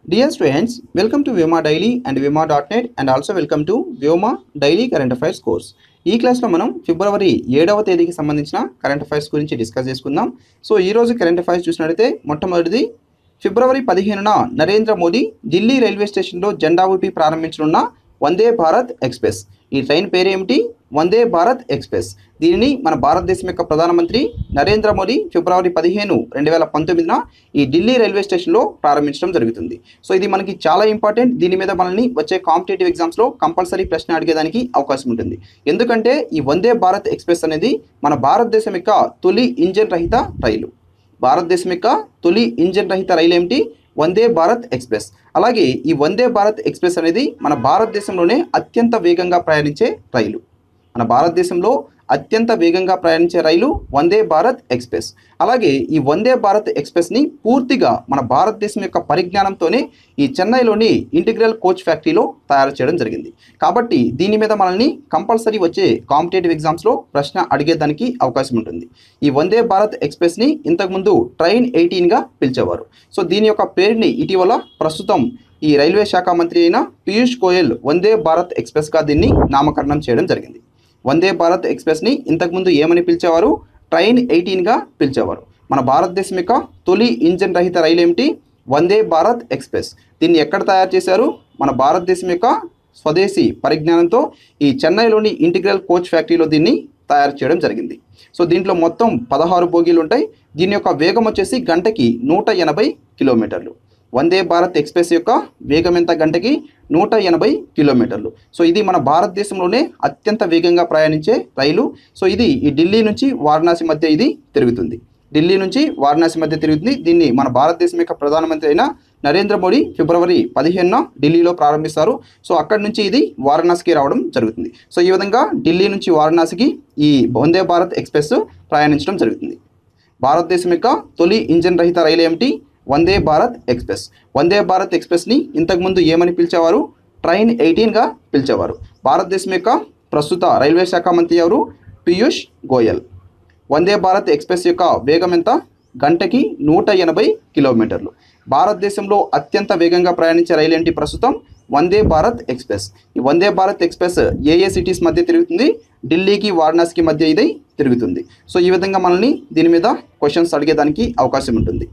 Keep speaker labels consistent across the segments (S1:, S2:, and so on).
S1: Dear students, welcome to Vyoma Daily and Vyoma.net and also welcome to Vyoma Daily Current Affairs course. ఈ క్లాస్లో మనం ఫిబ్రవరి ఏడవ తేదీకి సంబంధించిన కరెంట్ అఫైర్స్ గురించి డిస్కస్ చేసుకుందాం సో ఈ రోజు కరెంట్ అఫైర్స్ చూసినట్లయితే మొట్టమొదటిది ఫిబ్రవరి పదిహేనున నరేంద్ర మోదీ ఢిల్లీ రైల్వే స్టేషన్లో జెండా ఊపి ప్రారంభించనున్న వందే భారత్ ఎక్స్ప్రెస్ ఈ ట్రైన్ పేరేమిటి వందే భారత్ ఎక్స్ప్రెస్ దీనిని మన భారతదేశం యొక్క ప్రధానమంత్రి నరేంద్ర మోదీ ఫిబ్రవరి పదిహేను రెండు వేల పంతొమ్మిదిన ఈ ఢిల్లీ రైల్వే స్టేషన్లో ప్రారంభించడం జరుగుతుంది సో ఇది మనకి చాలా ఇంపార్టెంట్ దీని మీద మనల్ని వచ్చే కాంపిటేటివ్ ఎగ్జామ్స్లో కంపల్సరీ ప్రశ్న అడిగేదానికి అవకాశం ఉంటుంది ఎందుకంటే ఈ వందే భారత్ ఎక్స్ప్రెస్ అనేది మన భారతదేశం యొక్క తొలి ఇంజన్ రహిత రైలు భారతదేశం యొక్క తొలి ఇంజన్ రహిత రైలు ఏమిటి వందే భారత్ ఎక్స్ప్రెస్ అలాగే ఈ వందే భారత్ ఎక్స్ప్రెస్ అనేది మన భారతదేశంలోనే అత్యంత వేగంగా ప్రయాణించే రైలు మన భారతదేశంలో అత్యంత వేగంగా ప్రయాణించే రైలు వందే భారత్ ఎక్స్ప్రెస్ అలాగే ఈ వందే భారత్ ఎక్స్ప్రెస్ని పూర్తిగా మన భారతదేశం యొక్క పరిజ్ఞానంతోనే ఈ చెన్నైలోని ఇంటిగ్రల్ కోచ్ ఫ్యాక్టరీలో తయారు చేయడం జరిగింది కాబట్టి దీని మీద మనల్ని కంపల్సరీ వచ్చే కాంపిటేటివ్ ఎగ్జామ్స్లో ప్రశ్న అడిగేదానికి అవకాశం ఉంటుంది ఈ వందే భారత్ ఎక్స్ప్రెస్ని ఇంతకుముందు ట్రైన్ ఎయిటీన్గా పిలిచేవారు సో దీని యొక్క పేరుని ఇటీవల ప్రస్తుతం ఈ రైల్వే శాఖ మంత్రి అయిన పీయూష్ గోయల్ వందే భారత్ ఎక్స్ప్రెస్గా దీన్ని నామకరణం చేయడం జరిగింది వందే భారత్ ఎక్స్ప్రెస్ని ఇంతకుముందు ఏమని పిలిచేవారు ట్రైన్ ఎయిటీన్గా పిలిచేవారు మన భారతదేశం యొక్క తొలి ఇంజన్ రహిత రైలు ఏమిటి వందే భారత్ ఎక్స్ప్రెస్ దీన్ని ఎక్కడ తయారు చేశారు మన భారతదేశం యొక్క స్వదేశీ పరిజ్ఞానంతో ఈ చెన్నైలోని ఇంటిగ్రల్ కోచ్ ఫ్యాక్టరీలో దీన్ని తయారు చేయడం జరిగింది సో దీంట్లో మొత్తం పదహారు బోగీలు ఉంటాయి దీని యొక్క వేగం వచ్చేసి గంటకి నూట ఎనభై కిలోమీటర్లు వందే భారత్ ఎక్స్ప్రెస్ యొక్క వేగం ఎంత గంటకి నూట ఎనభై కిలోమీటర్లు సో ఇది మన భారతదేశంలోనే అత్యంత వేగంగా ప్రయాణించే రైలు సో ఇది ఈ ఢిల్లీ నుంచి వారణాసి మధ్య ఇది తిరుగుతుంది ఢిల్లీ నుంచి వారణాసి మధ్య తిరుగుతుంది దీన్ని మన భారతదేశం యొక్క ప్రధానమంత్రి అయిన నరేంద్ర మోడీ ఫిబ్రవరి పదిహేనున ఢిల్లీలో ప్రారంభిస్తారు సో అక్కడి నుంచి ఇది వారణాసికి రావడం జరుగుతుంది సో ఈ విధంగా ఢిల్లీ నుంచి వారణాసికి ఈ వందే భారత్ ఎక్స్ప్రెస్ ప్రయాణించడం జరుగుతుంది భారతదేశం యొక్క తొలి ఇంజన్ రహిత రైలు ఏమిటి వందే భారత్ ఎక్స్ప్రెస్ వందే భారత్ ఎక్స్ప్రెస్ని ఇంతకుముందు ఏమని పిలిచేవారు ట్రైన్ ఎయిటీన్గా పిలిచేవారు భారతదేశం యొక్క ప్రస్తుత రైల్వే శాఖ మంత్రి ఎవరు పీయూష్ గోయల్ వందే భారత్ ఎక్స్ప్రెస్ యొక్క వేగం ఎంత గంటకి నూట ఎనభై కిలోమీటర్లు భారతదేశంలో అత్యంత వేగంగా ప్రయాణించే రైలు ఏంటి ప్రస్తుతం వందే భారత్ ఎక్స్ప్రెస్ ఈ వందే భారత్ ఎక్స్ప్రెస్ ఏ ఏ సిటీస్ మధ్య తిరుగుతుంది ఢిల్లీకి వారణాసికి మధ్య ఇది తిరుగుతుంది సో ఈ విధంగా మనల్ని దీని మీద క్వశ్చన్స్ అడిగేదానికి అవకాశం ఉంటుంది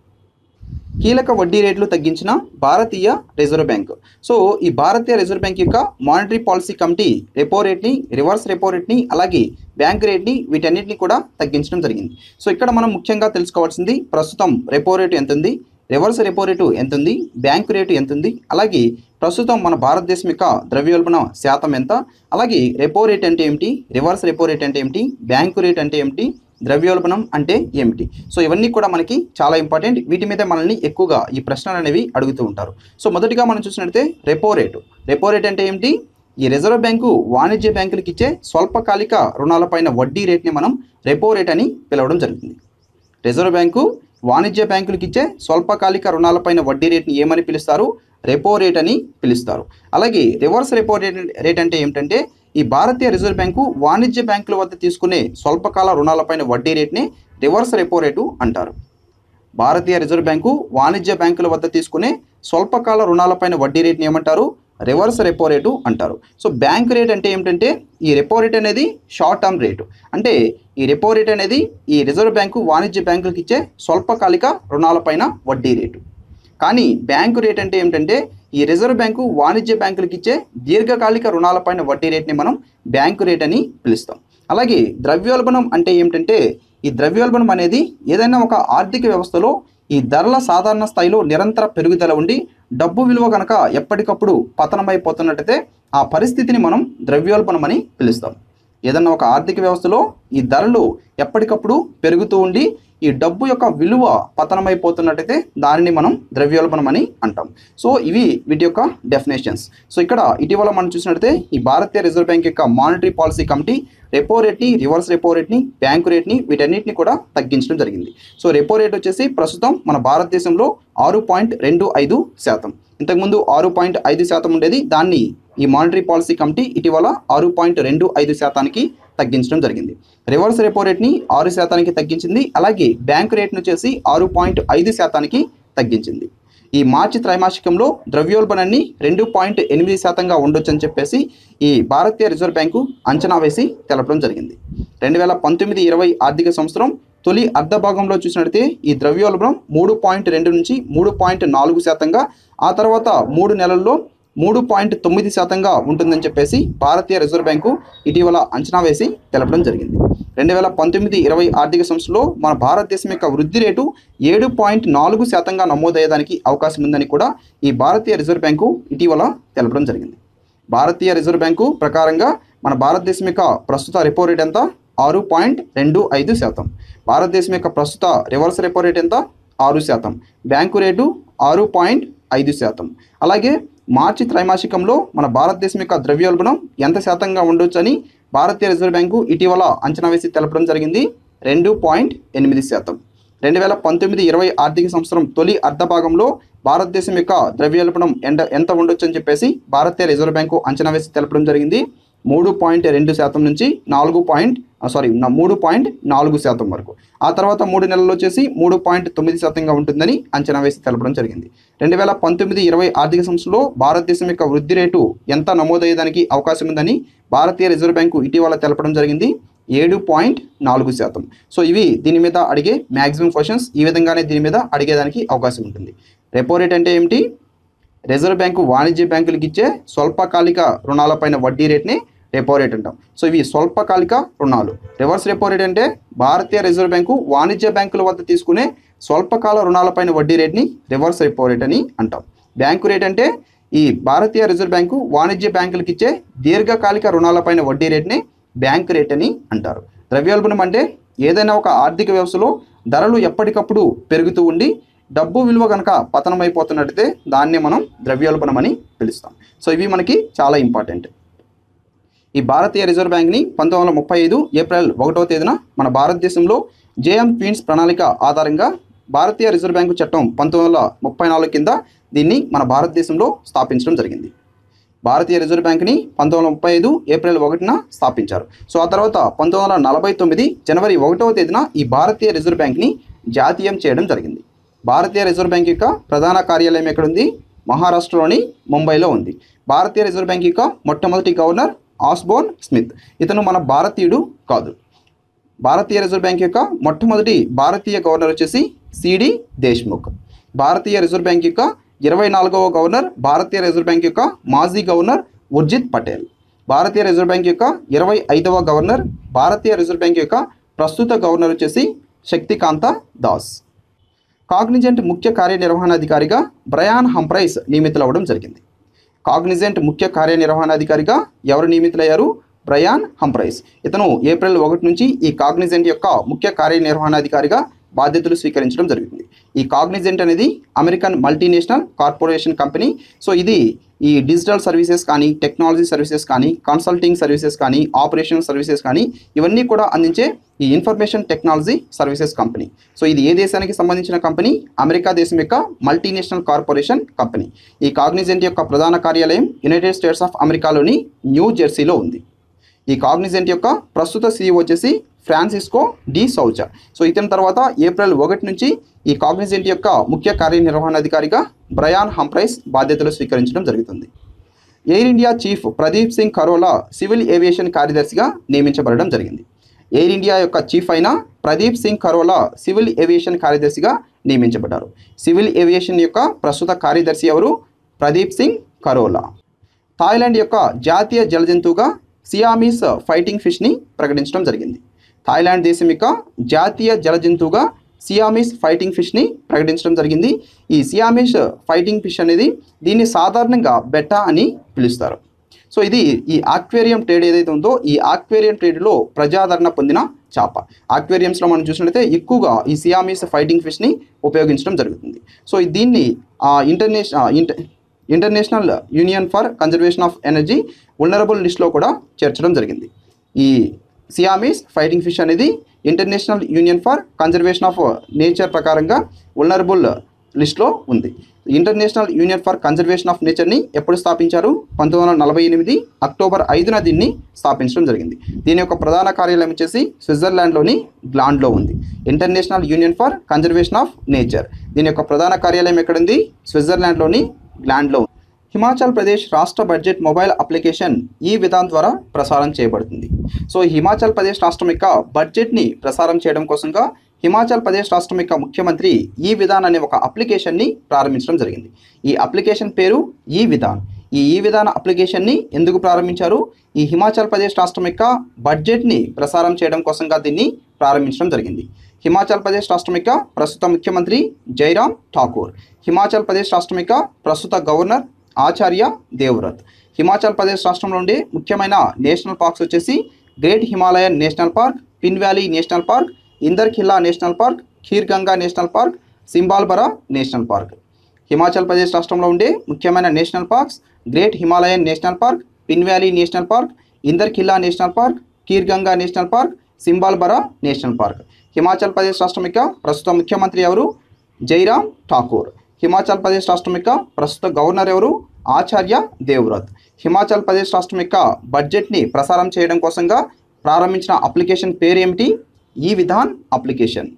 S1: కీలక వడ్డీ రేట్లు తగ్గించిన భారతీయ రిజర్వ్ బ్యాంక్ సో ఈ భారతీయ రిజర్వ్ బ్యాంక్ యొక్క మానిటరీ పాలసీ కమిటీ రెపో రేట్ని రివర్స్ రెపో రేట్ని అలాగే బ్యాంక్ రేట్ని వీటన్నిటిని కూడా తగ్గించడం జరిగింది సో ఇక్కడ మనం ముఖ్యంగా తెలుసుకోవాల్సింది ప్రస్తుతం రెపో రేటు ఎంత ఉంది రివర్స్ రెపో రేటు ఎంత ఉంది బ్యాంకు రేటు ఎంత ఉంది అలాగే ప్రస్తుతం మన భారతదేశం యొక్క ద్రవ్యోల్బణ శాతం ఎంత అలాగే రెపో రేట్ అంటే ఏమిటి రివర్స్ రెపో రేట్ అంటే ఏమిటి బ్యాంకు రేట్ అంటే ఏమిటి ద్రవ్యోల్బణం అంటే ఏమిటి సో ఇవన్నీ కూడా మనకి చాలా ఇంపార్టెంట్ వీటి మీద మనల్ని ఎక్కువగా ఈ ప్రశ్నలు అనేవి అడుగుతూ ఉంటారు సో మొదటిగా మనం చూసినట్లయితే రెపో రేటు రెపో రేట్ అంటే ఏమిటి ఈ రిజర్వ్ బ్యాంకు వాణిజ్య బ్యాంకులకు ఇచ్చే స్వల్పకాలిక రుణాలపైన వడ్డీ రేట్ని మనం రెపో రేట్ అని పిలవడం జరుగుతుంది రిజర్వ్ బ్యాంకు వాణిజ్య బ్యాంకులకు ఇచ్చే స్వల్పకాలిక రుణాలపైన వడ్డీ రేట్ని ఏమని పిలుస్తారు రెపో రేట్ అని పిలుస్తారు అలాగే రివర్స్ రెపో రేట్ రేట్ అంటే ఏమిటంటే ఈ భారతీయ రిజర్వ్ బ్యాంకు వాణిజ్య బ్యాంకుల వద్ద తీసుకునే స్వల్పకాల రుణాలపైన వడ్డీ రేట్ని రివర్స్ రెపో రేటు అంటారు భారతీయ రిజర్వ్ బ్యాంకు వాణిజ్య బ్యాంకుల వద్ద తీసుకునే స్వల్పకాల రుణాలపైన వడ్డీ రేట్ని ఏమంటారు రివర్స్ రెపో రేటు అంటారు సో బ్యాంక్ రేట్ అంటే ఏమిటంటే ఈ రెపో రేట్ అనేది షార్ట్ టర్మ్ రేటు అంటే ఈ రెపో రేట్ అనేది ఈ రిజర్వ్ బ్యాంకు వాణిజ్య బ్యాంకులకు ఇచ్చే స్వల్పకాలిక రుణాలపైన వడ్డీ రేటు కానీ బ్యాంకు రేట్ అంటే ఏమిటంటే ఈ రిజర్వ్ బ్యాంకు వాణిజ్య బ్యాంకులకు ఇచ్చే దీర్ఘకాలిక రుణాలపైన వడ్డీ రేట్ని మనం బ్యాంకు రేట్ అని పిలుస్తాం అలాగే ద్రవ్యోల్బణం అంటే ఏమిటంటే ఈ ద్రవ్యోల్బణం అనేది ఏదైనా ఒక ఆర్థిక వ్యవస్థలో ఈ ధరల సాధారణ స్థాయిలో నిరంతర పెరుగుదల ఉండి డబ్బు విలువ కనుక ఎప్పటికప్పుడు పతనమైపోతున్నట్టయితే ఆ పరిస్థితిని మనం ద్రవ్యోల్బణం అని పిలుస్తాం ఏదన్నా ఒక ఆర్థిక వ్యవస్థలో ఈ ధరలు ఎప్పటికప్పుడు పెరుగుతూ ఉండి ఈ డబ్బు యొక్క విలువ పతనమైపోతున్నట్టయితే దానిని మనం ద్రవ్యోల్బణం అని అంటాం సో ఇవి వీటి యొక్క డెఫినేషన్స్ సో ఇక్కడ ఇటీవల మనం చూసినట్టయితే ఈ భారతీయ రిజర్వ్ బ్యాంక్ యొక్క మానిటరీ పాలసీ కమిటీ రెపో రేట్ని రివర్స్ రెపో రేట్ని బ్యాంకు రేట్ని వీటన్నిటిని కూడా తగ్గించడం జరిగింది సో రెపో రేట్ వచ్చేసి ప్రస్తుతం మన భారతదేశంలో ఆరు పాయింట్ రెండు ఐదు శాతం ఇంతకుముందు ఆరు పాయింట్ ఐదు శాతం ఉండేది దాన్ని ఈ మానిటరీ పాలసీ కమిటీ ఇటీవల ఆరు పాయింట్ రెండు ఐదు శాతానికి తగ్గించడం జరిగింది రివర్స్ రెపో రేట్ని ఆరు శాతానికి తగ్గించింది అలాగే బ్యాంక్ రేట్ను వచ్చేసి ఆరు పాయింట్ ఐదు శాతానికి తగ్గించింది ఈ మార్చి త్రైమాసికంలో ద్రవ్యోల్బణాన్ని రెండు పాయింట్ ఎనిమిది శాతంగా ఉండొచ్చని చెప్పేసి ఈ భారతీయ రిజర్వ్ బ్యాంకు అంచనా వేసి తెలపడం జరిగింది రెండు వేల పంతొమ్మిది ఇరవై ఆర్థిక సంవత్సరం తొలి అర్ధ భాగంలో చూసినట్లయితే ఈ ద్రవ్యోల్బణం మూడు పాయింట్ రెండు నుంచి మూడు పాయింట్ నాలుగు శాతంగా ఆ తర్వాత మూడు నెలల్లో మూడు పాయింట్ తొమ్మిది శాతంగా ఉంటుందని చెప్పేసి భారతీయ రిజర్వ్ బ్యాంకు ఇటీవల అంచనా వేసి తెలపడం జరిగింది రెండు వేల పంతొమ్మిది ఇరవై ఆర్థిక సంవత్సరంలో మన భారతదేశం యొక్క వృద్ధి రేటు ఏడు పాయింట్ నాలుగు శాతంగా నమోదయ్యేదానికి అవకాశం ఉందని కూడా ఈ భారతీయ రిజర్వ్ బ్యాంకు ఇటీవల తెలపడం జరిగింది భారతీయ రిజర్వ్ బ్యాంకు ప్రకారంగా మన భారతదేశం యొక్క ప్రస్తుత రెపో రేట్ ఎంత ఆరు పాయింట్ రెండు ఐదు శాతం భారతదేశం యొక్క ప్రస్తుత రివర్స్ రెపో రేట్ ఎంత ఆరు శాతం బ్యాంకు రేటు ఆరు పాయింట్ ఐదు శాతం అలాగే మార్చి త్రైమాసికంలో మన భారతదేశం యొక్క ద్రవ్యోల్బణం ఎంత శాతంగా ఉండొచ్చని భారతీయ రిజర్వ్ బ్యాంకు ఇటీవల అంచనా వేసి తెలపడం జరిగింది రెండు పాయింట్ ఎనిమిది శాతం రెండు వేల పంతొమ్మిది ఇరవై ఆర్థిక సంవత్సరం తొలి అర్ధ భాగంలో భారతదేశం యొక్క ద్రవ్యోల్బణం ఎంత ఎంత ఉండొచ్చు అని చెప్పేసి భారతీయ రిజర్వ్ బ్యాంకు అంచనా వేసి తెలపడం జరిగింది మూడు పాయింట్ రెండు శాతం నుంచి నాలుగు పాయింట్ సారీ మూడు పాయింట్ నాలుగు శాతం వరకు ఆ తర్వాత మూడు నెలల్లో వచ్చేసి మూడు పాయింట్ తొమ్మిది శాతంగా ఉంటుందని అంచనా వేసి తెలపడం జరిగింది రెండు వేల పంతొమ్మిది ఇరవై ఆర్థిక సంవత్సరంలో భారతదేశం యొక్క వృద్ధి రేటు ఎంత నమోదయ్యేదానికి అవకాశం ఉందని భారతీయ రిజర్వ్ బ్యాంకు ఇటీవల తెలపడం జరిగింది ఏడు పాయింట్ నాలుగు శాతం సో ఇవి దీని మీద అడిగే మ్యాక్సిమం క్వశ్చన్స్ ఈ విధంగానే దీని మీద అడిగేదానికి అవకాశం ఉంటుంది రెపో రేట్ అంటే ఏమిటి రిజర్వ్ బ్యాంకు వాణిజ్య బ్యాంకులకు ఇచ్చే స్వల్పకాలిక రుణాలపైన వడ్డీ రేట్ని రెపో రేట్ అంటాం సో ఇవి స్వల్పకాలిక రుణాలు రివర్స్ రెపో రేట్ అంటే భారతీయ రిజర్వ్ బ్యాంకు వాణిజ్య బ్యాంకుల వద్ద తీసుకునే స్వల్పకాల రుణాలపైన వడ్డీ రేట్ని రివర్స్ రెపో రేట్ అని అంటాం బ్యాంకు రేట్ అంటే ఈ భారతీయ రిజర్వ్ బ్యాంకు వాణిజ్య బ్యాంకులకు ఇచ్చే దీర్ఘకాలిక రుణాలపైన వడ్డీ రేట్ని బ్యాంక్ రేట్ అని అంటారు ద్రవ్యోల్బణం అంటే ఏదైనా ఒక ఆర్థిక వ్యవస్థలో ధరలు ఎప్పటికప్పుడు పెరుగుతూ ఉండి డబ్బు విలువ కనుక పతనమైపోతున్నట్టయితే దాన్నే మనం ద్రవ్యోల్బణం అని పిలుస్తాం సో ఇవి మనకి చాలా ఇంపార్టెంట్ ఈ భారతీయ రిజర్వ్ బ్యాంక్ని పంతొమ్మిది వందల ముప్పై ఐదు ఏప్రిల్ ఒకటవ తేదీన మన భారతదేశంలో జేఎం క్వీన్స్ ప్రణాళిక ఆధారంగా భారతీయ రిజర్వ్ బ్యాంకు చట్టం పంతొమ్మిది వందల ముప్పై నాలుగు కింద దీన్ని మన భారతదేశంలో స్థాపించడం జరిగింది భారతీయ రిజర్వ్ బ్యాంక్ని పంతొమ్మిది వందల ముప్పై ఐదు ఏప్రిల్ ఒకటిన స్థాపించారు సో ఆ తర్వాత పంతొమ్మిది వందల నలభై తొమ్మిది జనవరి ఒకటవ తేదీన ఈ భారతీయ రిజర్వ్ బ్యాంక్ని జాతీయం చేయడం జరిగింది భారతీయ రిజర్వ్ బ్యాంక్ యొక్క ప్రధాన కార్యాలయం ఎక్కడుంది మహారాష్ట్రలోని ముంబైలో ఉంది భారతీయ రిజర్వ్ బ్యాంక్ యొక్క మొట్టమొదటి గవర్నర్ ఆస్బోర్న్ స్మిత్ ఇతను మన భారతీయుడు కాదు భారతీయ రిజర్వ్ బ్యాంక్ యొక్క మొట్టమొదటి భారతీయ గవర్నర్ వచ్చేసి సిడి దేశ్ముఖ్ భారతీయ రిజర్వ్ బ్యాంక్ యొక్క ఇరవై నాలుగవ గవర్నర్ భారతీయ రిజర్వ్ బ్యాంక్ యొక్క మాజీ గవర్నర్ ఉర్జిత్ పటేల్ భారతీయ రిజర్వ్ బ్యాంక్ యొక్క ఇరవై ఐదవ గవర్నర్ భారతీయ రిజర్వ్ బ్యాంక్ యొక్క ప్రస్తుత గవర్నర్ వచ్చేసి శక్తికాంత దాస్ కాగ్నిజెంట్ ముఖ్య కార్యనిర్వహణాధికారిగా బ్రయాన్ హంప్రైస్ నియమితులవ్వడం జరిగింది కాగ్నిజెంట్ ముఖ్య కార్యనిర్వహణాధికారిగా ఎవరు నియమితులయ్యారు బ్రయాన్ హంప్రైస్ ఇతను ఏప్రిల్ ఒకటి నుంచి ఈ కాగ్నిజెంట్ యొక్క ముఖ్య కార్యనిర్వహణాధికారిగా బాధ్యతలు స్వీకరించడం జరిగింది ఈ కాగ్నిజెంట్ అనేది American multinational corporation company so ఇది ఈ డిజిటల్ సర్వీసెస్ కానీ టెక్నాలజీ సర్వీసెస్ కానీ కన్సల్టింగ్ సర్వీసెస్ కానీ ఆపరేషన్ సర్వీసెస్ కానీ ఇవన్నీ కూడా అందించే ఈ information technology services company so ఇది ఏ దేశానికి సంబంధించిన కంపెనీ అమెరికా దేశం యొక్క మల్టీనేషనల్ కార్పొరేషన్ కంపెనీ ఈ కాగ్నిజెంట్ యొక్క ప్రధాన కార్యాలయం యునైటెడ్ స్టేట్స్ ఆఫ్ అమెరికాలోని న్యూ జెర్సీలో ఉంది ఈ కాగ్నిజెంట్ యొక్క ప్రస్తుత సీఈఓ వచ్చేసి ఫ్రాన్సిస్కో డి సౌచా సో ఇతని తర్వాత ఏప్రిల్ ఒకటి నుంచి ఈ కాగ్నిజెంట్ యొక్క ముఖ్య కార్యనిర్వహణాధికారిగా బ్రయాన్ హంప్రైస్ బాధ్యతలు స్వీకరించడం జరుగుతుంది Air India chief Pradeep Singh Kharola civil aviation కార్యదర్శిగా నియమించబడడం జరిగింది ఎయిర్ ఇండియా యొక్క చీఫ్ అయిన ప్రదీప్ సింగ్ ఖరోలా సివిల్ ఏవియేషన్ కార్యదర్శిగా నియమించబడ్డారు సివిల్ ఏవియేషన్ యొక్క ప్రస్తుత కార్యదర్శి ఎవరు ప్రదీప్ సింగ్ ఖరోలా థాయిలాండ్ యొక్క జాతీయ జలజంతువుగా సియామీస్ ఫైటింగ్ ఫిష్ని ప్రకటించడం జరిగింది థాయిలాండ్ దేశం యొక్క జాతీయ జలజంతువుగా సియామీస్ ఫైటింగ్ ఫిష్ని ప్రకటించడం జరిగింది ఈ సియామీస్ ఫైటింగ్ ఫిష్ అనేది దీన్ని సాధారణంగా బెట్టా అని పిలుస్తారు సో ఇది ఈ ఆక్వేరియం ట్రేడ్ ఏదైతే ఉందో ఈ ఆక్వేరియం ట్రేడ్లో ప్రజాదరణ పొందిన చేప ఆక్వేరియంస్లో మనం చూసినట్లయితే ఎక్కువగా ఈ సియామీస్ ఫైటింగ్ ఫిష్ని ఉపయోగించడం జరుగుతుంది సో దీన్ని international inter international union for conservation of energy vulnerable లిస్ట్లో కూడా చేర్చడం జరిగింది ఈ సియామీస్ ఫైటింగ్ ఫిష్ అనేది international union for conservation of nature ప్రకారంగా ఉల్నరబుల్ లిస్ట్లో ఉంది international union for conservation of నేచర్ని ఎప్పుడు స్థాపించారు పంతొమ్మిది వందల నలభై ఎనిమిది అక్టోబర్ ఐదున దీన్ని స్థాపించడం జరిగింది దీని యొక్క ప్రధాన కార్యాలయం వచ్చేసి స్విట్జర్లాండ్లోని గ్లాండ్లో ఉంది international union for conservation of nature దీని యొక్క ప్రధాన కార్యాలయం ఎక్కడుంది స్విట్జర్లాండ్లోని గ్లాండ్లో ఉంది. హిమాచల్ ప్రదేశ్ రాష్ట్ర బడ్జెట్ మొబైల్ అప్లికేషన్ ఈ విధానం ద్వారా ప్రసారం చేయబడుతుంది సో హిమాచల్ ప్రదేశ్ రాష్ట్రం యొక్క బడ్జెట్ని ప్రసారం చేయడం కోసంగా హిమాచల్ ప్రదేశ్ రాష్ట్రం యొక్క ముఖ్యమంత్రి ఈ విధాన్ అనే ఒక అప్లికేషన్ని ప్రారంభించడం జరిగింది ఈ అప్లికేషన్ పేరు ఈ విధాన్ ఈ ఈ విధాన అప్లికేషన్ని ఎందుకు ప్రారంభించారు ఈ హిమాచల్ ప్రదేశ్ రాష్ట్రం యొక్క బడ్జెట్ని ప్రసారం చేయడం కోసంగా దీన్ని ప్రారంభించడం జరిగింది హిమాచల్ ప్రదేశ్ రాష్ట్రం యొక్క ప్రస్తుత ముఖ్యమంత్రి జైరామ్ ఠాకూర్ హిమాచల్ ప్రదేశ్ రాష్ట్రం యొక్క ప్రస్తుత గవర్నర్ ఆచార్య దేవ్రత్ హిమాచల్ ప్రదేశ్ రాష్ట్రంలో ఉండే ముఖ్యమైన నేషనల్ పార్క్స్ వచ్చేసి great Himalayan national park Pin valley national park Inder Khilla national park Kheer Ganga national park Simbalbara national park Himachal Pradesh రాష్ట్రంలో ఉండే ముఖ్యమైన national parks great Himalayan national park Pin valley national park Inder Khilla national park Kheer Ganga national park Simbalbara national park Himachal Pradesh రాష్ట్రం యొక్క ప్రస్తుత ముఖ్యమంత్రి ఎవరు జైరామ్ ఠాకూర్ హిమాచల్ ప్రదేశ్ రాష్ట్రం యొక్క ప్రస్తుత గవర్నర్ ఎవరు ఆచార్య దేవ్రత్ హిమాచల్ ప్రదేశ్ రాష్ట్రం యొక్క బడ్జెట్ని ప్రసారం చేయడం కోసంగా ప్రారంభించిన అప్లికేషన్ పేరు ఏమిటి ఈ Vidhan application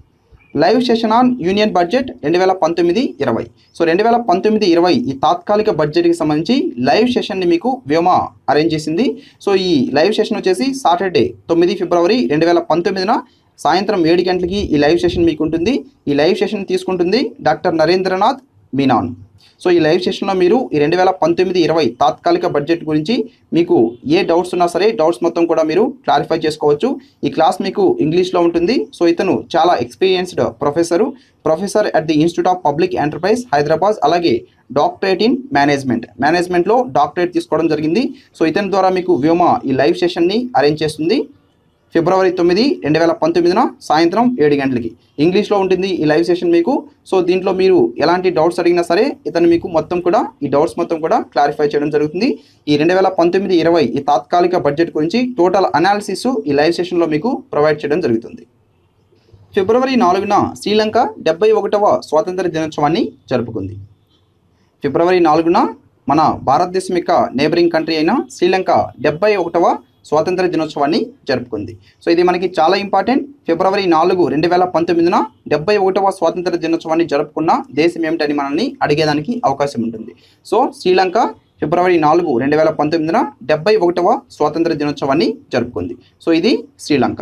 S1: live session on union budget రెండు వేల పంతొమ్మిది ఇరవై సో రెండు వేల పంతొమ్మిది ఇరవై ఈ తాత్కాలిక బడ్జెట్కి సంబంధించి లైవ్ సెషన్ని మీకు వ్యోమ అరేంజ్ చేసింది సో ఈ లైవ్ సెషన్ వచ్చేసి సాటర్డే తొమ్మిది ఫిబ్రవరి రెండు వేల పంతొమ్మిదిన సాయంత్రం ఏడు గంటలకి ఈ లైవ్ సెషన్ మీకు ఉంటుంది ఈ లైవ్ సెషన్ తీసుకుంటుంది డాక్టర్ నరేంద్రనాథ్ మీనాన్ సో ఈ లైవ్ సెషన్లో మీరు ఈ రెండు వేల పంతొమ్మిది ఇరవై తాత్కాలిక బడ్జెట్ గురించి మీకు ఏ డౌట్స్ ఉన్నా సరే డౌట్స్ మొత్తం కూడా మీరు క్లారిఫై చేసుకోవచ్చు ఈ క్లాస్ మీకు ఇంగ్లీష్లో ఉంటుంది సో ఇతను చాలా experienced professor professor at the institute of public enterprise Hyderabad అలాగే డాక్టరేట్ ఇన్ మేనేజ్మెంట్ మేనేజ్మెంట్లో డాక్టరేట్ తీసుకోవడం జరిగింది సో ఇతని ద్వారా మీకు వ్యోమ ఈ లైవ్ సెషన్ని అరేంజ్ చేస్తుంది ఫిబ్రవరి తొమ్మిది రెండు వేల పంతొమ్మిదిన సాయంత్రం ఏడు గంటలకి ఇంగ్లీష్లో ఉంటుంది ఈ లైవ్ సెషన్ మీకు సో దీంట్లో మీరు ఎలాంటి డౌట్స్ అడిగినా సరే ఇతను మీకు మొత్తం కూడా ఈ డౌట్స్ మొత్తం కూడా క్లారిఫై చేయడం జరుగుతుంది ఈ రెండు వేల పంతొమ్మిది ఇరవై ఈ తాత్కాలిక బడ్జెట్ గురించి టోటల్ అనాలిసిస్ ఈ లైవ్ సెషన్లో మీకు ప్రొవైడ్ చేయడం జరుగుతుంది ఫిబ్రవరి నాలుగున శ్రీలంక డెబ్బై ఒకటవ స్వాతంత్ర దినోత్సవాన్ని జరుపుకుంది ఫిబ్రవరి నాలుగున మన భారతదేశం యొక్క నేబరింగ్ కంట్రీ అయిన శ్రీలంక డెబ్బై ఒకటవ స్వాతంత్ర దినోత్సవాన్ని జరుపుకుంది సో ఇది మనకి చాలా ఇంపార్టెంట్ ఫిబ్రవరి నాలుగు రెండు వేల పంతొమ్మిదిన డెబ్బై ఒకటవ స్వాతంత్ర దినోత్సవాన్ని జరుపుకున్న దేశం ఏమిటని మనల్ని అడిగేదానికి అవకాశం ఉంటుంది సో శ్రీలంక ఫిబ్రవరి నాలుగు రెండు వేల పంతొమ్మిదిన డెబ్బై ఒకటవ స్వాతంత్ర దినోత్సవాన్ని జరుపుకుంది సో ఇది శ్రీలంక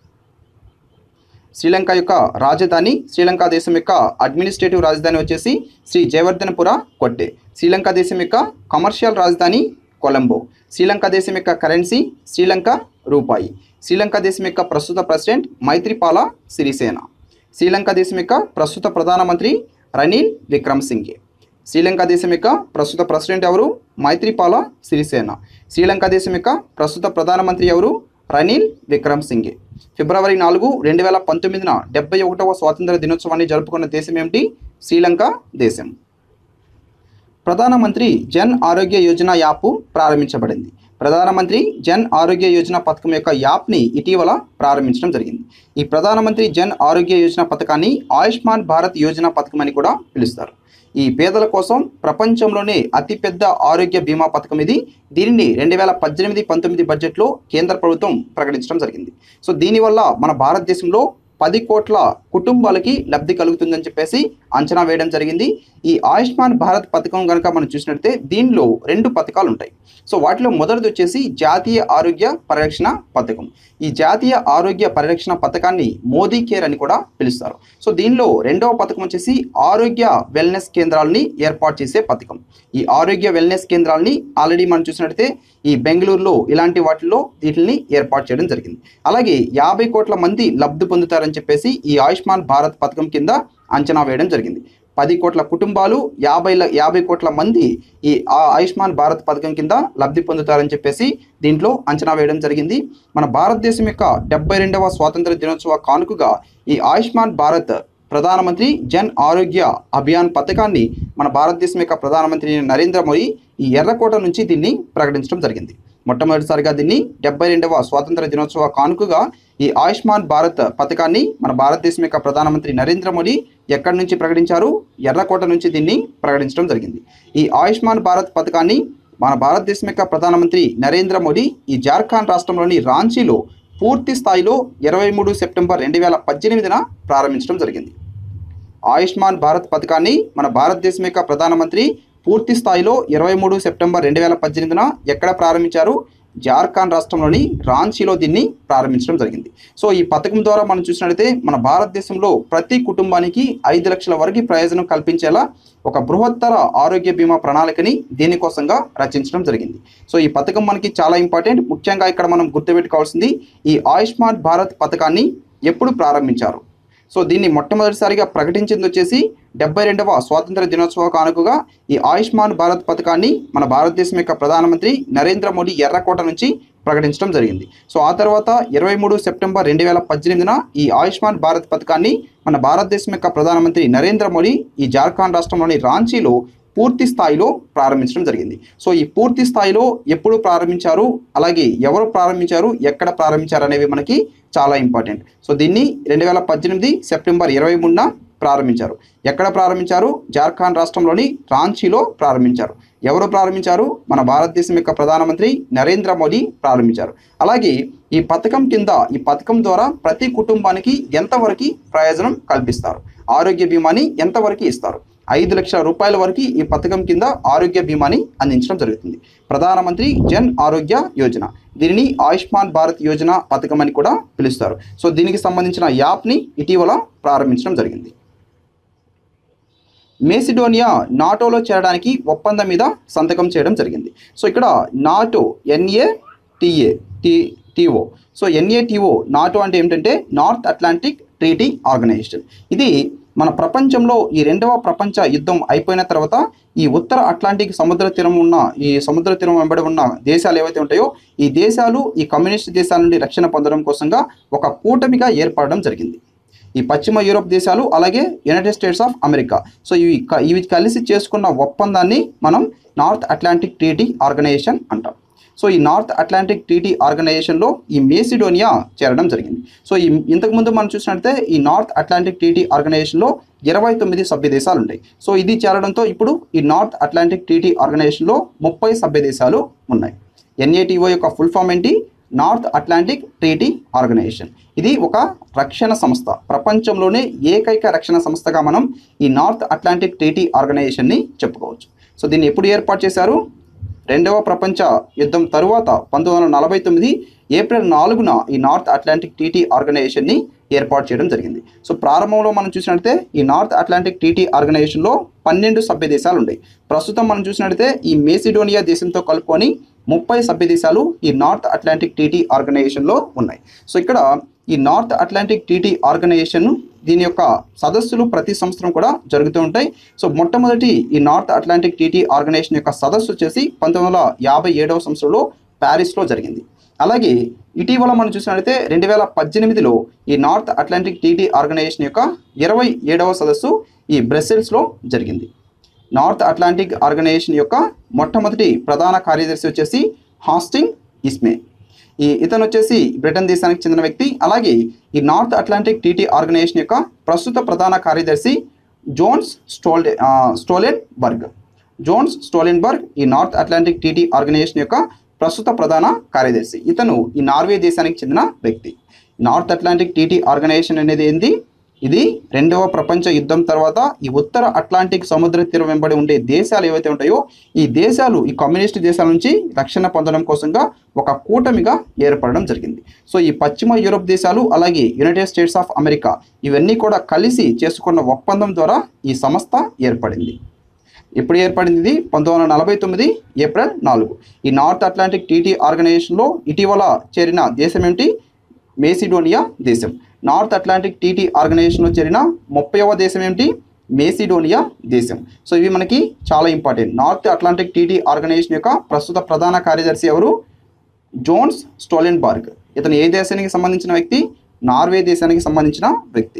S1: శ్రీలంక యొక్క రాజధాని శ్రీలంక దేశం యొక్క అడ్మినిస్ట్రేటివ్ రాజధాని వచ్చేసి శ్రీ జయవర్ధనపుర కొట్టే శ్రీలంక దేశం యొక్క కమర్షియల్ రాజధాని కొలంబో శ్రీలంక దేశం యొక్క కరెన్సీ శ్రీలంక రూపాయి శ్రీలంక దేశం యొక్క ప్రస్తుత ప్రెసిడెంట్ మైత్రిపాల సిరిసేన శ్రీలంక దేశం యొక్క ప్రస్తుత ప్రధానమంత్రి రనీల్ విక్రమ్ సింఘే శ్రీలంక దేశం యొక్క ప్రస్తుత ప్రెసిడెంట్ ఎవరు మైత్రిపాల సిరిసేన శ్రీలంక దేశం యొక్క ప్రస్తుత ప్రధానమంత్రి ఎవరు రనీల్ విక్రమ్ సింఘే ఫిబ్రవరి నాలుగు రెండు వేల పంతొమ్మిదిన డెబ్బై ఒకటవ స్వాతంత్ర దినోత్సవాన్ని జరుపుకున్న దేశం ఏమిటి శ్రీలంక దేశం ప్రధానమంత్రి జన్ ఆరోగ్య యోజన యాప్ ప్రారంభించబడింది ప్రధానమంత్రి జన్ ఆరోగ్య యోజన పథకం యొక్క యాప్ని ఇటీవల ప్రారంభించడం జరిగింది ఈ ప్రధానమంత్రి జన్ ఆరోగ్య యోజన పథకాన్ని ఆయుష్మాన్ భారత్ యోజన పథకం అని కూడా పిలుస్తారు ఈ పేదల కోసం ప్రపంచంలోనే అతిపెద్ద ఆరోగ్య బీమా పథకం ఇది దీనిని రెండు వేల పద్దెనిమిది పంతొమ్మిది బడ్జెట్లో కేంద్ర ప్రభుత్వం ప్రకటించడం జరిగింది సో దీనివల్ల మన భారతదేశంలో పది కోట్ల కుటుంబాలకి లబ్ధి కలుగుతుందని చెప్పేసి అంచనా వేయడం జరిగింది ఈ ఆయుష్మాన్ భారత్ పథకం కనుక మనం చూసినట్లయితే దీనిలో రెండు పథకాలు ఉంటాయి సో వాటిలో మొదటిది వచ్చేసి జాతీయ ఆరోగ్య పరిరక్షణ పథకం ఈ జాతీయ ఆరోగ్య పరిరక్షణ పథకాన్ని మోదీ కేర్ అని కూడా పిలుస్తారు సో దీనిలో రెండవ పథకం వచ్చేసి ఆరోగ్య వెల్నెస్ కేంద్రాలని ఏర్పాటు చేసే పథకం ఈ ఆరోగ్య వెల్నెస్ కేంద్రాలని ఆల్రెడీ మనం చూసినట్లయితే ఈ బెంగళూరులో ఇలాంటి వాటిల్లో వీటిని ఏర్పాటు చేయడం జరిగింది అలాగే యాభై కోట్ల మంది లబ్ధి పొందుతారని చెప్పేసి ఈ ఆయుష్మాన్ భారత్ పథకం కింద అంచనా వేయడం జరిగింది పది కోట్ల కుటుంబాలు యాభై ల- యాభై కోట్ల మంది ఈ ఆ ఆయుష్మాన్ భారత్ పథకం కింద లబ్ధి పొందుతారని చెప్పేసి దీంట్లో అంచనా వేయడం జరిగింది మన భారతదేశం యొక్క డెబ్బై రెండవ స్వాతంత్ర దినోత్సవ కానుకగా ఈ ఆయుష్మాన్ భారత్ ప్రధానమంత్రి జన్ ఆరోగ్య అభియాన్ పథకాన్ని మన భారతదేశం యొక్క ప్రధానమంత్రి నరేంద్ర మోదీ ఈ ఎర్రకోట నుంచి దీన్ని ప్రకటించడం జరిగింది మొట్టమొదటిసారిగా దీన్ని డెబ్బై రెండవ స్వాతంత్ర దినోత్సవ కానుకగా ఈ ఆయుష్మాన్ భారత్ పథకాన్ని మన భారతదేశం యొక్క ప్రధానమంత్రి నరేంద్ర మోడీ ఎక్కడి నుంచి ప్రకటించారు ఎర్రకోట నుంచి దీన్ని ప్రకటించడం జరిగింది ఈ ఆయుష్మాన్ భారత్ పథకాన్ని మన భారతదేశం యొక్క ప్రధానమంత్రి నరేంద్ర మోడీ ఈ జార్ఖండ్ రాష్ట్రంలోని రాంచీలో పూర్తి స్థాయిలో ఇరవై మూడు సెప్టెంబర్ రెండు వేల పద్దెనిమిదిన ప్రారంభించడం జరిగింది ఆయుష్మాన్ భారత్ పథకాన్ని మన భారతదేశం యొక్క ప్రధానమంత్రి పూర్తి స్థాయిలో ఇరవై మూడు సెప్టెంబర్ రెండు వేల పద్దెనిమిదిన ఎక్కడ ప్రారంభించారు జార్ఖండ్ రాష్ట్రంలోని రాంచీలో దీన్ని ప్రారంభించడం జరిగింది సో ఈ పథకం ద్వారా మనం చూసినట్లయితే మన భారతదేశంలో ప్రతి కుటుంబానికి ఐదు లక్షల వరకు ప్రయోజనం కల్పించేలా ఒక బృహత్తర ఆరోగ్య బీమా ప్రణాళికని దీనికోసంగా రచించడం జరిగింది సో ఈ పథకం మనకి చాలా ఇంపార్టెంట్ ముఖ్యంగా ఇక్కడ మనం గుర్తుపెట్టుకోవాల్సింది ఈ ఆయుష్మాన్ భారత్ పథకాన్ని ఎప్పుడు ప్రారంభించారు సో దీన్ని మొట్టమొదటిసారిగా ప్రకటించింది వచ్చేసి డెబ్బై రెండవ స్వాతంత్ర దినోత్సవ కానుకగా ఈ ఆయుష్మాన్ భారత్ పథకాన్ని మన భారతదేశం యొక్క ప్రధానమంత్రి నరేంద్ర మోడీ ఎర్రకోట నుంచి ప్రకటించడం జరిగింది సో ఆ తర్వాత ఇరవై మూడు సెప్టెంబర్ రెండు వేల పద్దెనిమిదిన ఈ ఆయుష్మాన్ భారత్ పథకాన్ని మన భారతదేశం యొక్క ప్రధానమంత్రి నరేంద్ర మోడీ ఈ జార్ఖండ్ రాష్ట్రంలోని రాంచీలో పూర్తి స్థాయిలో ప్రారంభించడం జరిగింది సో ఈ పూర్తి స్థాయిలో ఎప్పుడు ప్రారంభించారు అలాగే ఎవరు ప్రారంభించారు ఎక్కడ ప్రారంభించారు అనేవి మనకి చాలా ఇంపార్టెంట్ సో దీన్ని రెండు వేల పద్దెనిమిది సెప్టెంబర్ ఇరవై మూడున ప్రారంభించారు ఎక్కడ ప్రారంభించారు జార్ఖండ్ రాష్ట్రంలోని రాంచీలో ప్రారంభించారు ఎవరు ప్రారంభించారు మన భారతదేశం యొక్క ప్రధానమంత్రి నరేంద్ర మోడీ ప్రారంభించారు అలాగే ఈ పథకం కింద ఈ పథకం ద్వారా ప్రతి కుటుంబానికి ఎంతవరకు ప్రయోజనం కల్పిస్తారు ఆరోగ్య బీమాని ఎంతవరకు ఇస్తారు ఐదు లక్షల రూపాయల వరకు ఈ పథకం కింద ఆరోగ్య బీమాని అందించడం జరుగుతుంది ప్రధానమంత్రి జన్ ఆరోగ్య యోజన దీనిని ఆయుష్మాన్ భారత్ యోజన పథకం అని కూడా పిలుస్తారు సో దీనికి సంబంధించిన యాప్ని ఇటీవల ప్రారంభించడం జరిగింది మేసిడోనియా నాటోలో చేరడానికి ఒప్పందం మీద సంతకం చేయడం జరిగింది సో ఇక్కడ NATO N A T A T T O so N A T O NATO అంటే ఏమిటంటే నార్త్ అట్లాంటిక్ ట్రీటీ ఆర్గనైజేషన్ ఇది మన ప్రపంచంలో ఈ రెండవ ప్రపంచ యుద్ధం అయిపోయిన తర్వాత ఈ ఉత్తర అట్లాంటిక్ సముద్ర తీరం ఉన్న ఈ సముద్ర తీరం వెంబడి ఉన్న దేశాలు ఏవైతే ఉంటాయో ఈ దేశాలు ఈ కమ్యూనిస్ట్ దేశాల నుండి రక్షణ పొందడం కోసంగా ఒక కూటమిగా ఏర్పడడం జరిగింది ఈ పశ్చిమ యూరోప్ దేశాలు అలాగే United States of America so ఇవి క- ఇవి కలిసి చేసుకున్న ఒప్పందాన్ని మనం నార్త్ అట్లాంటిక్ ట్రీటీ ఆర్గనైజేషన్ అంటాం సో ఈ నార్త్ అట్లాంటిక్ ట్రీటీ ఆర్గనైజేషన్లో ఈ మేసిడోనియా చేరడం జరిగింది సో ఈ ఇంతకుముందు మనం చూసినట్లయితే ఈ నార్త్ అట్లాంటిక్ ట్రీటీ ఆర్గనైజేషన్లో ఇరవై తొమ్మిది సభ్య దేశాలు ఉంటాయి సో ఇది చేరడంతో ఇప్పుడు ఈ నార్త్ అట్లాంటిక్ ట్రీటీ ఆర్గనైజేషన్లో ముప్పై సభ్య దేశాలు ఉన్నాయి ఎన్ఏటిఓ యొక్క ఫుల్ ఫామ్ ఏంటి నార్త్ అట్లాంటిక్ ట్రీటీ ఆర్గనైజేషన్ ఇది ఒక రక్షణ సంస్థ ప్రపంచంలోనే ఏకైక రక్షణ సంస్థగా మనం ఈ నార్త్ అట్లాంటిక్ ట్రీటీ ఆర్గనైజేషన్ని చెప్పుకోవచ్చు సో దీన్ని ఎప్పుడు ఏర్పాటు చేశారు రెండవ ప్రపంచ యుద్ధం తరువాత పంతొమ్మిది వందల నలభై తొమ్మిది ఏప్రిల్ నాలుగున ఈ నార్త్ అట్లాంటిక్ టీటీ ఆర్గనైజేషన్ని ఏర్పాటు చేయడం జరిగింది సో ప్రారంభంలో మనం చూసినట్లయితే ఈ నార్త్ అట్లాంటిక్ టీటీ ఆర్గనైజేషన్లో పన్నెండు సభ్య దేశాలు ఉన్నాయి ప్రస్తుతం మనం చూసినట్లయితే ఈ మేసిడోనియా దేశంతో కలుపుకొని ముప్పై సభ్య దేశాలు ఈ నార్త్ అట్లాంటిక్ టీటీ ఆర్గనైజేషన్లో ఉన్నాయి సో ఇక్కడ ఈ నార్త్ అట్లాంటిక్ టీటీ ఆర్గనైజేషన్ దీని యొక్క సదస్సులు ప్రతి సంవత్సరం కూడా జరుగుతూ ఉంటాయి సో మొట్టమొదటి ఈ నార్త్ అట్లాంటిక్ టీటీ ఆర్గనైజేషన్ యొక్క సదస్సు వచ్చేసి పంతొమ్మిది వందల యాభై ఏడవ సంవత్సరంలో ప్యారిస్లో జరిగింది అలాగే ఇటీవల మనం చూసినట్లయితే రెండు వేల పద్దెనిమిదిలో ఈ నార్త్ అట్లాంటిక్ టీటీ ఆర్గనైజేషన్ యొక్క ఇరవై ఏడవ సదస్సు ఈ బ్రసెల్స్లో జరిగింది నార్త్ అట్లాంటిక్ ఆర్గనైజేషన్ యొక్క మొట్టమొదటి ప్రధాన కార్యదర్శి వచ్చేసి హాస్టింగ్ ఇస్మే ఈ ఇతను వచ్చేసి బ్రిటన్ దేశానికి చెందిన వ్యక్తి అలాగే ఈ నార్త్ అట్లాంటిక్ టీటీ ఆర్గనైజేషన్ యొక్క ప్రస్తుత ప్రధాన కార్యదర్శి జోన్స్ స్టోల్డే ఆ, స్టోలెన్ బర్గ్ జోన్స్ స్టోలెన్బర్గ్ ఈ నార్త్ అట్లాంటిక్ టీటీ ఆర్గనైజేషన్ యొక్క ప్రస్తుత ప్రధాన కార్యదర్శి ఇతను ఈ నార్వే దేశానికి చెందిన వ్యక్తి నార్త్ అట్లాంటిక్ టీటీ ఆర్గనైజేషన్ అనేది ఏంది ఇది రెండవ ప్రపంచ యుద్ధం తర్వాత ఈ ఉత్తర అట్లాంటిక్ సముద్ర తీరం వెంబడి ఉండే దేశాలు ఏవైతే ఉంటాయో ఈ దేశాలు ఈ కమ్యూనిస్ట్ దేశాల నుంచి రక్షణ పొందడం కోసంగా ఒక కూటమిగా ఏర్పడడం జరిగింది సో ఈ పశ్చిమ యూరోప్ దేశాలు అలాగే యునైటెడ్ స్టేట్స్ ఆఫ్ అమెరికా ఇవన్నీ కూడా కలిసి చేసుకున్న ఒప్పందం ద్వారా ఈ సంస్థ ఏర్పడింది ఎప్పుడు ఏర్పడింది ఇది పంతొమ్మిది వందల నలభై తొమ్మిది ఏప్రిల్ నాలుగు ఈ నార్త్ అట్లాంటిక్ టీటీ ఆర్గనైజేషన్లో ఇటీవల చేరిన దేశం ఏమిటి మేసిడోనియా దేశం నార్త్ అట్లాంటిక్ టీటీ ఆర్గనైజేషన్లో చేరిన ముప్పైవ దేశం ఏమిటి మేసిడోనియా దేశం సో ఇవి మనకి చాలా ఇంపార్టెంట్ నార్త్ అట్లాంటిక్ టీటీ ఆర్గనైజేషన్ యొక్క ప్రస్తుత ప్రధాన కార్యదర్శి ఎవరు జోన్స్ స్టోలెన్బర్గ్ ఇతను ఏ దేశానికి సంబంధించిన వ్యక్తి నార్వే దేశానికి సంబంధించిన వ్యక్తి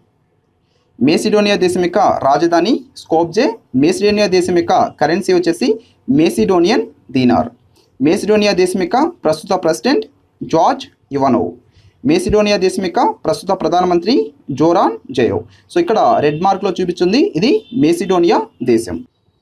S1: మేసిడోనియా దేశం యొక్క రాజధాని స్కోప్జే మేసిడోనియా దేశం యొక్క కరెన్సీ వచ్చేసి మేసిడోనియన్ దీనార్ మేసిడోనియా దేశం యొక్క ప్రస్తుత ప్రెసిడెంట్ జార్జ్ ఇవానోవ్ మేసిడోనియా దేశం యొక్క ప్రస్తుత ప్రధానమంత్రి జోరాన్ జయోవ్ సో ఇక్కడ రెడ్ మార్క్లో చూపించింది ఇది మేసిడోనియా దేశం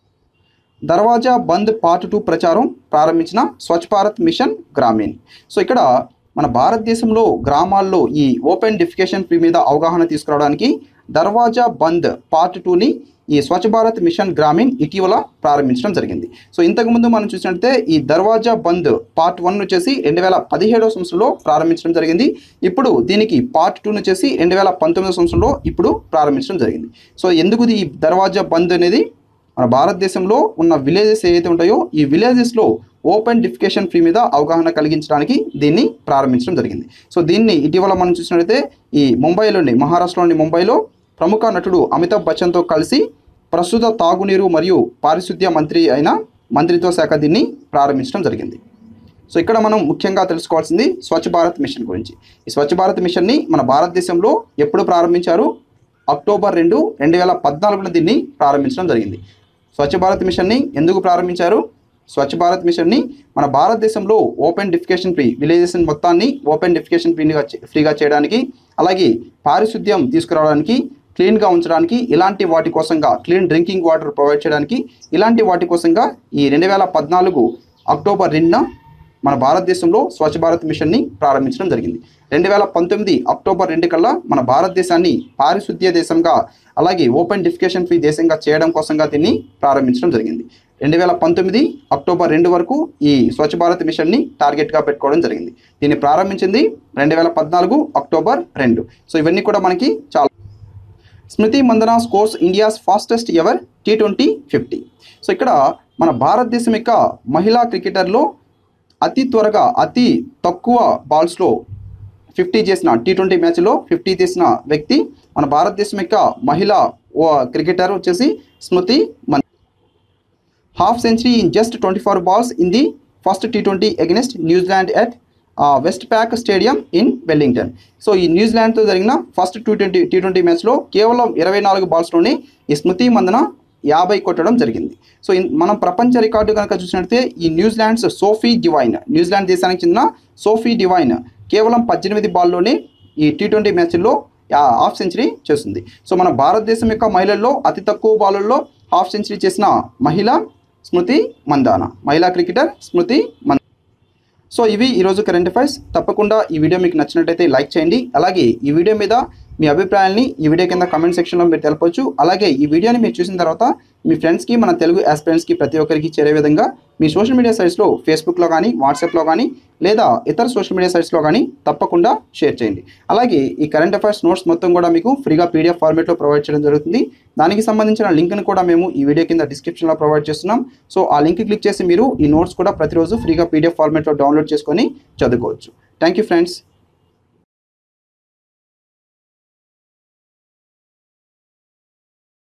S1: దర్వాజా బంద్ పార్ట్ టూ ప్రచారం ప్రారంభించిన స్వచ్ఛ భారత్ మిషన్ గ్రామీణ్ సో ఇక్కడ మన భారతదేశంలో గ్రామాల్లో ఈ ఓపెన్ డిఫికేషన్ ఫ్రీ మీద అవగాహన తీసుకురావడానికి దర్వాజా బంద్ పార్ట్ టూని ఈ స్వచ్ఛ భారత్ మిషన్ గ్రామీణ్ ఇటీవల ప్రారంభించడం జరిగింది సో ఇంతకుముందు మనం చూసినట్లయితే ఈ దర్వాజా బంద్ పార్ట్ వన్ వచ్చేసి రెండు వేల పదిహేడవ సంవత్సరంలో ప్రారంభించడం జరిగింది ఇప్పుడు దీనికి పార్ట్ టూ వచ్చేసి రెండు వేల పంతొమ్మిదవ సంవత్సరంలో ఇప్పుడు ప్రారంభించడం జరిగింది సో ఎందుకు ఈ దర్వాజా బంద్ అనేది మన భారతదేశంలో ఉన్న విలేజెస్ ఏవైతే ఉంటాయో ఈ విలేజెస్లో ఓపెన్ డిఫికేషన్ ఫ్రీ మీద అవగాహన కలిగించడానికి దీన్ని ప్రారంభించడం జరిగింది సో దీన్ని ఇటీవల మనం చూసినట్లయితే ఈ ముంబైలోని మహారాష్ట్రలోని ముంబైలో ప్రముఖ నటుడు అమితాబ్ బచ్చన్తో కలిసి ప్రస్తుత తాగునీరు మరియు పారిశుద్ధ్య మంత్రి అయిన మంత్రిత్వ శాఖ దీన్ని ప్రారంభించడం జరిగింది సో ఇక్కడ మనం ముఖ్యంగా తెలుసుకోవాల్సింది స్వచ్ఛ భారత్ మిషన్ గురించి ఈ స్వచ్ఛ భారత్ మిషన్ని మన భారతదేశంలో ఎప్పుడు ప్రారంభించారు అక్టోబర్ రెండు రెండు వేల పద్నాలుగులో దీన్ని ప్రారంభించడం జరిగింది స్వచ్ఛ భారత్ మిషన్ని ఎందుకు ప్రారంభించారు స్వచ్ఛ భారత్ మిషన్ని మన భారతదేశంలో ఓపెన్ డిఫికేషన్ ఫ్రీ విలేజెస్ మొత్తాన్ని ఓపెన్ డిఫికేషన్ ఫ్రీగా చే- ఫ్రీగా చేయడానికి అలాగే పారిశుద్ధ్యం తీసుకురావడానికి క్లీన్గా ఉంచడానికి ఇలాంటి వాటి కోసంగా క్లీన్ డ్రింకింగ్ వాటర్ ప్రొవైడ్ చేయడానికి ఇలాంటి వాటి కోసంగా ఈ రెండు వేల పద్నాలుగు అక్టోబర్ రెండున మన భారతదేశంలో స్వచ్ఛ భారత్ మిషన్ని ప్రారంభించడం జరిగింది రెండు వేల పంతొమ్మిది అక్టోబర్ రెండు కల్లా మన భారతదేశాన్ని పారిశుద్ధ్య దేశంగా అలాగే ఓపెన్ డిఫికేషన్ ఫ్రీ దేశంగా చేయడం కోసంగా దీన్ని ప్రారంభించడం జరిగింది రెండు వేల పంతొమ్మిది అక్టోబర్ రెండు వరకు ఈ స్వచ్ఛ భారత్ మిషన్ని టార్గెట్గా పెట్టుకోవడం జరిగింది దీన్ని ప్రారంభించింది రెండు వేల పద్నాలుగు అక్టోబర్ రెండు సో ఇవన్నీ కూడా మనకి చాలా Smriti Mandhana scores India's fastest ever T twenty fifty so ఇక్కడ మన భారతదేశం యొక్క మహిళా క్రికెటర్లో అతి త్వరగా అతి తక్కువ బాల్స్లో ఫిఫ్టీ చేసిన టీ ట్వంటీ మ్యాచ్లో ఫిఫ్టీ చేసిన వ్యక్తి మన భారతదేశం యొక్క మహిళా ఓ క్రికెటర్ వచ్చేసి స్మృతి మన్ half century in just twenty four balls in the first T twenty against New Zealand at west pack stadium in Wellington so ఈ న్యూజిలాండ్తో జరిగిన first two twenty tea twenty మ్యాచ్లో కేవలం ఇరవై నాలుగు బాల్స్లోనే ఈ స్మృతి మందన యాభై కొట్టడం జరిగింది సో ఇన్- మనం ప్రపంచ రికార్డు కనుక చూసినట్లయితే ఈ న్యూజిలాండ్స్ సోఫీ డివైన్ న్యూజిలాండ్ దేశానికి చెందిన సోఫీ డివైన్ కేవలం పద్దెనిమిది బాల్లోనే ఈ టీ ట్వంటీ మ్యాచ్ల్లో యా- హాఫ్ సెంచరీ చేస్తుంది సో మన భారతదేశం యొక్క మహిళల్లో అతి తక్కువ బాలుల్లో హాఫ్ సెంచరీ చేసిన మహిళ స్మృతి మందాన మహిళా క్రికెటర్ స్మృతి మందాన సో ఇవి ఈరోజు కరెంట్ అఫైర్స్ తప్పకుండా ఈ వీడియో మీకు నచ్చినట్టయితే లైక్ చేయండి అలాగే ఈ వీడియో మీద మీ అభిప్రాయాల్ని ఈ వీడియో కింద కమెంట్ సెక్షన్లో మీరు తెలపొచ్చు అలాగే ఈ వీడియోని మీరు చూసిన తర్వాత మీ ఫ్రెండ్స్కి మన తెలుగు ఆస్పిరెంట్స్కి ప్రతి ఒక్కరికి చేరే విధంగా మీ సోషల్ మీడియా సైట్స్లో ఫేస్బుక్లో కానీ వాట్సాప్లో కానీ లేదా ఇతర సోషల్ మీడియా సైట్స్లో కానీ తప్పకుండా షేర్ చేయండి అలాగే ఈ కరెంట్ అఫైర్స్ నోట్స్ మొత్తం కూడా మీకు ఫ్రీగా పీడిఎఫ్ ఫార్మేట్లో ప్రొవైడ్ చేయడం జరుగుతుంది దానికి సంబంధించిన లింక్ను కూడా మేము ఈ వీడియో కింద డిస్క్రిప్షన్లో ప్రొవైడ్ చేస్తున్నాం సో ఆ లింక్ క్లిక్ చేసి మీరు ఈ నోట్స్ కూడా ప్రతిరోజు ఫ్రీగా పీడిఎఫ్ ఫార్మేట్లో డౌన్లోడ్ చేసుకొని చదువుకోవచ్చు థ్యాంక్ యూ ఫ్రెండ్స్